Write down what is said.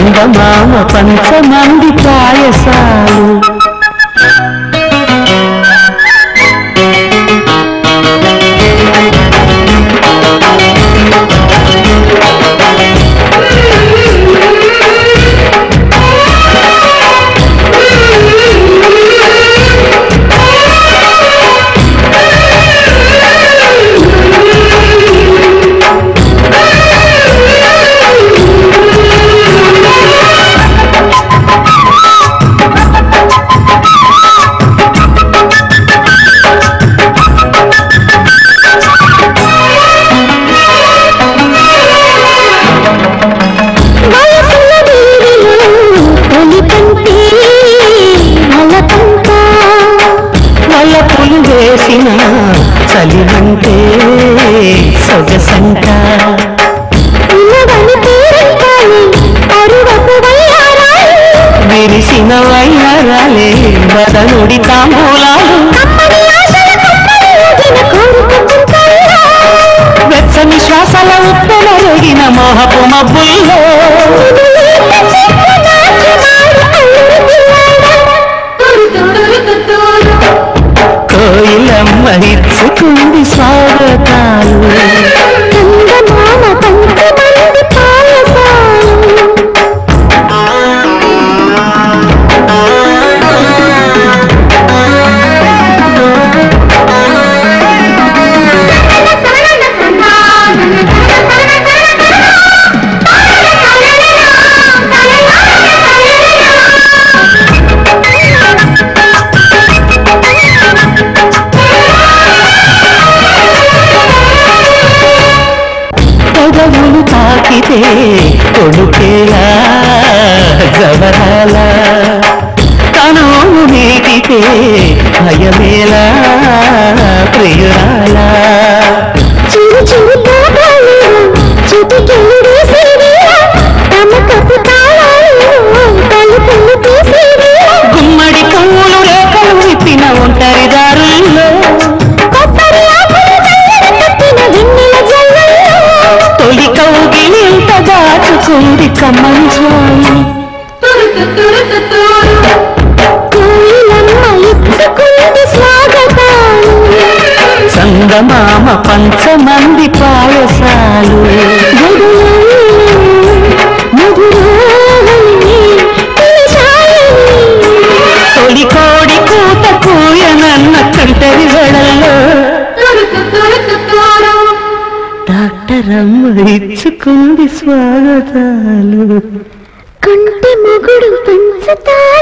చందమామ పంచమంది పాయసాలు వయసుల వీధిలో తొలి కంటే అలకంట వలపులు వేసిన చలిమంటే సొగసంట పిల్లవని పేరంటాలి అరువపు వయ్యారాలు విరిసిన వయ్యారాలే బదనుడి తాంబూలాలు కమ్మని ఆశల కమ్మని ఊగిన కోరుకుంటుంటాయిరా వెచ్చని శ్వాసల ఉప్పెన రేగిన మోహపు మబ్బుల్లో కోయిలమ్మ ఇచ్చుకుంది స్వాగతాలు పెదవులు తాకితే కొడుకేలా జవరాల తనోను నీటితే భయమేలా ప్రియురాలా చిరు చిరు పాపాలు చిటికెళ్ళు సేవేలా తమ కప్పు తాళాలు తలుపులు తీసేవేలా గుమ్మడి పువ్వులు రేఖలు విప్పిన ఒంటరి దారుల్లో కొబ్బరి ఆకులు చల్లర కట్టిన వెన్నెల జల్లల్లో తొలి కౌగిలింత దాచుకుంది కమ్మంచాయి కోయిలమ్మ ఇచ్చుకుంది స్వాగతాలు సంగమామ పంచమంది పాయసాలు తొలి కోడి కూత కూయనన్న కంటరి వెడల్లో డాక్టర్ అమ్మ ఇచ్చుకుంది స్వాగతాలు కంటి మొగుడు పంచతార